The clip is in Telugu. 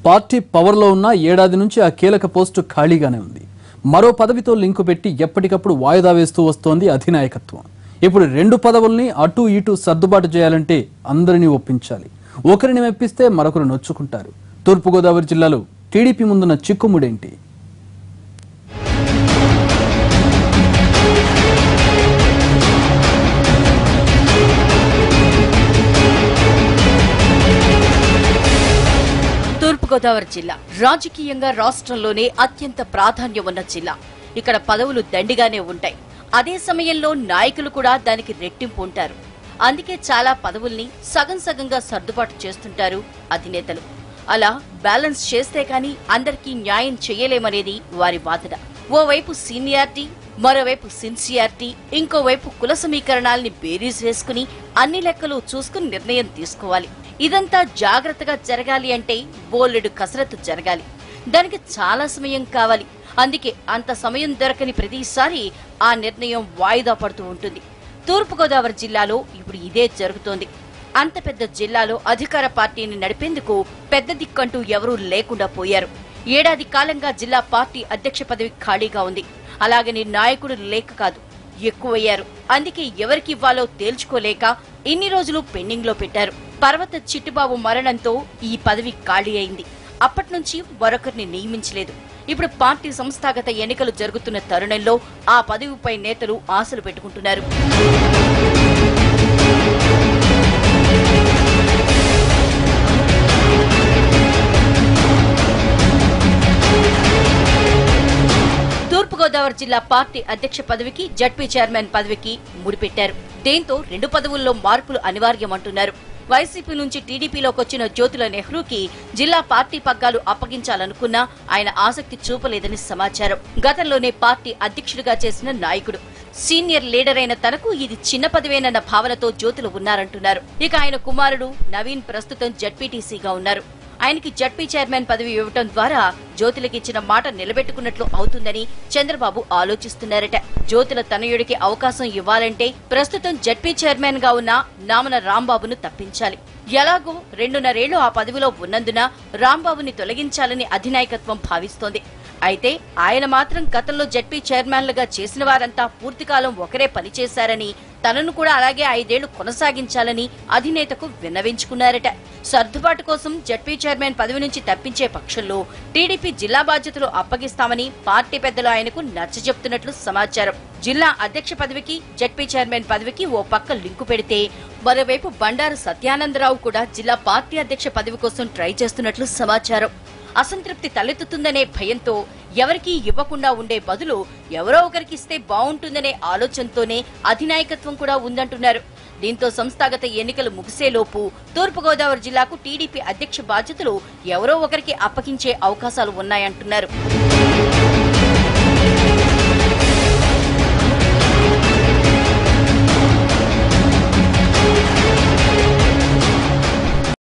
పార్టీ పవర్లో ఉన్న ఏడాది నుంచి ఆ కీలక పోస్టు ఖాళీగానే ఉంది మరో పదవితో లింకు పెట్టి ఎప్పటికప్పుడు వాయిదా వేస్తూ వస్తోంది అధినాయకత్వం ఇప్పుడు రెండు పదవుల్ని అటు ఇటు సర్దుబాటు చేయాలంటే అందరినీ ఒప్పించాలి ఒకరిని మెప్పిస్తే మరొకరు నొచ్చుకుంటారు తూర్పుగోదావరి జిల్లాలో టీడీపీ ముందున్న చిక్కుముడేంటి తూర్పుగోదావరి జిల్లా రాజకీయంగా రాష్ట్రంలోనే అత్యంత ప్రాధాన్యం ఉన్న జిల్లా ఇక్కడ పదవులు దండిగానే ఉంటాయి అదే సమయంలో నాయకులు కూడా దానికి రెట్టింపు ఉంటారు అందుకే చాలా పదవుల్ని సగం సగంగా సర్దుబాటు చేస్తుంటారు అధినేతలు అలా బ్యాలెన్స్ చేస్తే కానీ అందరికీ న్యాయం చేయలేమనేది వారి వాదన ఓవైపు సీనియారిటీ మరోవైపు సిన్సియారిటీ ఇంకోవైపు కుల సమీకరణాల్ని బేరీజ్ వేసుకుని అన్ని లెక్కలు చూసుకుని నిర్ణయం తీసుకోవాలి ఇదంతా జాగ్రత్తగా జరగాలి అంటే బోలెడు కసరత్తు జరగాలి దానికి చాలా సమయం కావాలి అందుకే అంత సమయం దొరకని ప్రతిసారి ఆ నిర్ణయం వాయిదా పడుతూ ఉంటుంది తూర్పుగోదావరి జిల్లాలో ఇప్పుడు ఇదే జరుగుతోంది అంత పెద్ద జిల్లాలో అధికార పార్టీని నడిపేందుకు పెద్ద దిక్కంటూ ఎవరూ లేకుండా పోయారు ఏడాది కాలంగా జిల్లా పార్టీ అధ్యక్ష పదవి ఖాళీగా ఉంది అలాగని నాయకుడు లేక కాదు ఎక్కువయ్యారు అందుకే ఎవరికి ఇవ్వాలో తేల్చుకోలేక ఇన్ని రోజులు పెండింగ్ లో పెట్టారు పర్వత చిట్టుబాబు మరణంతో ఈ పదవి ఖాళీ అయింది అప్పటి నుంచి మరొకరిని నియమించలేదు ఇప్పుడు పార్టీ సంస్థాగత ఎన్నికలు జరుగుతున్న తరుణంలో ఆ పదవిపై నేతలు ఆశలు పెట్టుకుంటున్నారు తూర్పుగోదావరి జిల్లా పార్టీ అధ్యక్ష పదవికి జడ్పీ చైర్మన్ పదవికి ముడిపెట్టారు దీంతో రెండు పదవుల్లో మార్పులు అనివార్యమంటున్నారు వైసీపీ నుంచి టీడీపీలోకి వచ్చిన జ్యోతుల నెహ్రూకి జిల్లా పార్టీ పగ్గాలు అప్పగించాలనుకున్నా ఆయన ఆసక్తి చూపలేదని సమాచారం గతంలోనే పార్టీ అధ్యక్షుడిగా చేసిన నాయకుడు సీనియర్ లీడర్ అయిన తనకు ఇది చిన్న పదవేనన్న భావనతో జ్యోతులు ఉన్నారంటున్నారు ఇక ఆయన కుమారుడు నవీన్ ప్రస్తుతం జడ్పీటీసీగా ఉన్నారు ఆయనకి జడ్పీ చైర్మన్ పదవి ఇవ్వటం ద్వారా జ్యోతులకి ఇచ్చిన మాట నిలబెట్టుకున్నట్లు అవుతుందని చంద్రబాబు ఆలోచిస్తున్నారట జ్యోతుల తనయుడికి అవకాశం ఇవ్వాలంటే ప్రస్తుతం జడ్పీ చైర్మన్ గా ఉన్న నామన రాంబాబును తప్పించాలి ఎలాగో రెండున్నరేళ్లు ఆ పదవిలో ఉన్నందున రాంబాబుని తొలగించాలని అధినాయకత్వం భావిస్తోంది అయితే ఆయన మాత్రం గతంలో జడ్పీ చైర్మన్లుగా చేసిన వారంతా పూర్తికాలం ఒకరే పనిచేశారని తనను కూడా అలాగే ఐదేళ్లు కొనసాగించాలని అధినేతకు విన్నవించుకున్నారట సర్దుబాటు కోసం జడ్పీ చైర్మన్ పదవి నుంచి తప్పించే పక్షంలో టీడీపీ జిల్లా బాధ్యతలు అప్పగిస్తామని పార్టీ పెద్దలు ఆయనకు నచ్చజెప్తున్నట్లు సమాచారం జిల్లా అధ్యక్ష పదవికి జడ్పీ చైర్మన్ పదవికి ఓ పక్క లింకు పెడితే మరోవైపు బండారు సత్యానందరావు కూడా జిల్లా పార్టీ అధ్యక్ష పదవి కోసం ట్రై చేస్తున్నట్లు సమాచారం అసంతృప్తి తలెత్తుతుందనే భయంతో ఎవరికీ ఇవ్వకుండా ఉండే బదులు ఎవరో ఒకరికి ఇస్తే బాగుంటుందనే ఆలోచనతోనే అధినాయకత్వం కూడా ఉందంటున్నారు దీంతో సంస్థాగత ఎన్నికలు ముగిసేలోపు తూర్పుగోదావరి జిల్లాకు టీడీపీ అధ్యక్ష బాధ్యతలు ఎవరో ఒకరికి అప్పగించే అవకాశాలు ఉన్నాయంటున్నారు